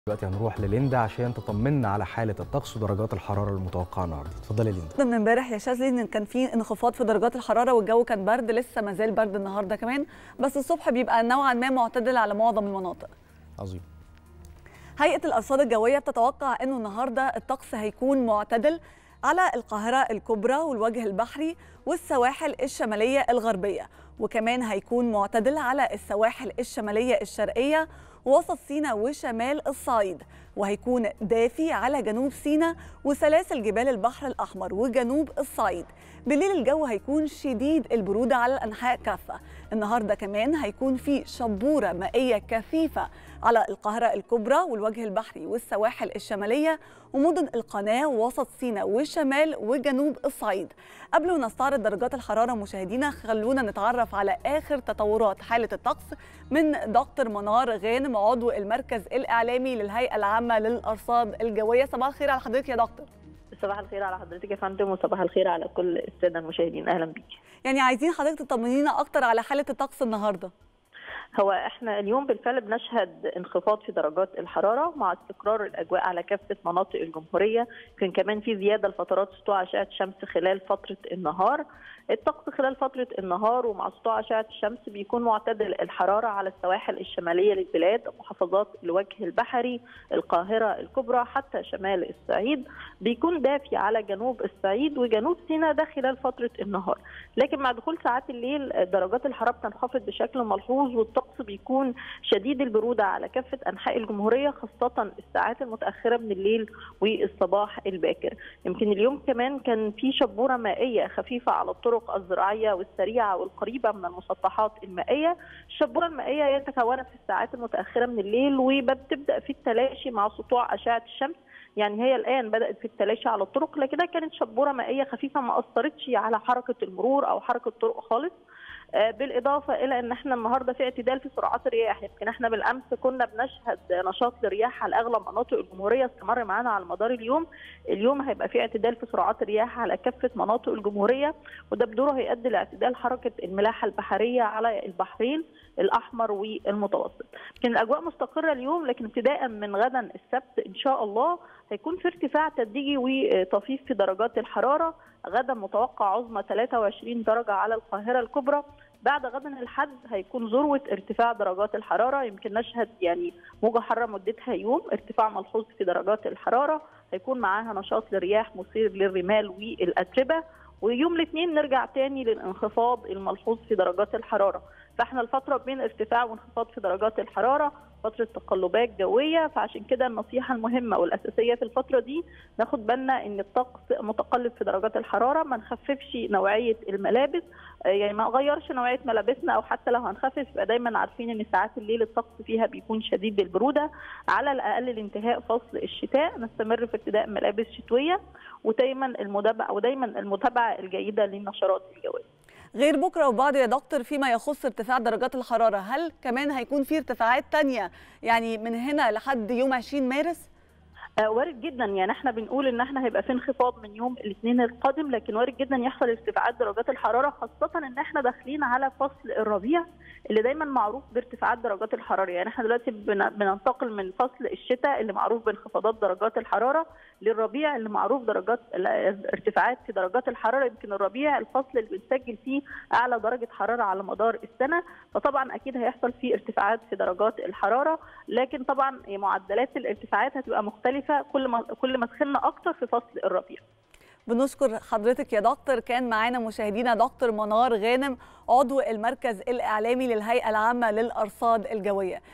دلوقتي هنروح لليندا عشان تطمنا على حاله الطقس ودرجات الحراره المتوقعه النهارده اتفضلي يا ليندا من امبارح يا شاذلي ان كان في انخفاض في درجات الحراره والجو كان برد لسه ما زال برد النهارده كمان بس الصبح بيبقى نوعا ما معتدل على معظم المناطق عظيم هيئه الارصاد الجويه بتتوقع انه النهارده الطقس هيكون معتدل على القاهره الكبرى والوجه البحري والسواحل الشماليه الغربيه وكمان هيكون معتدل على السواحل الشماليه الشرقيه وسط سيناء وشمال الصعيد وهيكون دافي على جنوب سيناء وسلاسل جبال البحر الأحمر وجنوب الصعيد بالليل الجو هيكون شديد البرودة على الأنحاء كافة النهاردة كمان هيكون في شبورة مائية كثيفة على القاهرة الكبرى والوجه البحري والسواحل الشمالية ومدن القناة ووسط سيناء والشمال وجنوب الصعيد قبل ما نستعرض درجات الحرارة مشاهدينا خلونا نتعرف على آخر تطورات حالة الطقس من دكتور منار غانم عضو المركز الإعلامي للهيئة العامة للأرصاد الجوية صباح الخير على حضرتك يا دكتور صباح الخير على حضرتك يا فندم وصباح الخير على كل الساده المشاهدين اهلا بيكي يعني عايزين حضرتك تطمنينا أكتر على حالة الطقس النهاردة هو احنا اليوم بالفعل بنشهد انخفاض في درجات الحراره مع استقرار الاجواء على كافه مناطق الجمهوريه كان كمان في زياده لفترات سطوع اشعه الشمس خلال فتره النهار الطقس خلال فتره النهار ومع سطوع اشعه الشمس بيكون معتدل الحراره على السواحل الشماليه للبلاد محافظات الوجه البحري القاهره الكبرى حتى شمال الصعيد بيكون دافي على جنوب الصعيد وجنوب سيناء ده خلال فتره النهار لكن مع دخول ساعات الليل درجات الحراره بتنخفض بشكل ملحوظ والطقس بيكون شديد البروده على كافه انحاء الجمهوريه خاصه الساعات المتاخره من الليل والصباح الباكر يمكن اليوم كمان كان في شبوره مائيه خفيفه على الطرق الزراعيه والسريعه والقريبه من المسطحات المائيه الشبوره المائيه تكونت في الساعات المتاخره من الليل وبتبدا في التلاشي مع سطوع اشعه الشمس يعني هي الان بدات في التلاشي على الطرق لكنها كانت شبوره مائيه خفيفه ما اثرتش على حركه المرور او حركه الطرق خالص بالاضافه الى ان احنا النهارده في اعتدال في سرعات الرياح يمكن احنا بالامس كنا بنشهد نشاط للرياح على اغلب مناطق الجمهوريه استمر معانا على مدار اليوم اليوم هيبقى في اعتدال في سرعات الرياح على كافه مناطق الجمهوريه وده بدوره هيؤدي لاعتدال حركه الملاحه البحريه على البحرين الاحمر والمتوسط يمكن الاجواء مستقره اليوم لكن ابتداء من غدا السبت ان شاء الله هيكون في ارتفاع تدريجي وطفيف في درجات الحراره غدا متوقع عظمى 23 درجه على القاهره الكبرى بعد غدا الحد هيكون ذروه ارتفاع درجات الحراره يمكن نشهد يعني موجه حاره مدتها يوم ارتفاع ملحوظ في درجات الحراره هيكون معاها نشاط لرياح مثير للرمال والاتربه ويوم الاثنين نرجع تاني للانخفاض الملحوظ في درجات الحراره فاحنا الفتره بين ارتفاع وانخفاض في درجات الحراره فتره تقلبات جويه فعشان كده النصيحه المهمه والاساسيه في الفتره دي ناخد بالنا ان الطقس متقلب في درجات الحراره ما نخففش نوعيه الملابس يعني ما نغيرش نوعيه ملابسنا او حتى لو هنخفف يبقى دايما عارفين ان ساعات الليل الطقس فيها بيكون شديد البروده على الاقل لانتهاء فصل الشتاء نستمر في ارتداء ملابس شتويه ودايما المتابعه ودايما المتابعه الجيده للنشرات الجويه غير بكره وبعد يا دكتور فيما يخص ارتفاع درجات الحراره هل كمان هيكون في ارتفاعات تانية يعني من هنا لحد يوم 20 مارس وارد جدا يعني احنا بنقول ان احنا هيبقى في انخفاض من يوم الاثنين القادم لكن وارد جدا يحصل ارتفاعات درجات الحراره خاصه ان احنا داخلين على فصل الربيع اللي دايما معروف بارتفاعات درجات الحراره يعني احنا دلوقتي بننتقل من فصل الشتاء اللي معروف بانخفاضات درجات الحراره للربيع اللي معروف درجات ارتفاعات في درجات الحراره يمكن الربيع الفصل اللي بنسجل فيه اعلى درجه حراره على مدار السنه فطبعا اكيد هيحصل فيه ارتفاعات في درجات الحراره لكن طبعا معدلات الارتفاعات هتبقى مختلفه كل ما كل ما دخلنا اكتر في فصل الربيع بنشكر حضرتك يا دكتور كان معانا مشاهدينا دكتور منار غانم عضو المركز الاعلامي للهيئه العامه للارصاد الجويه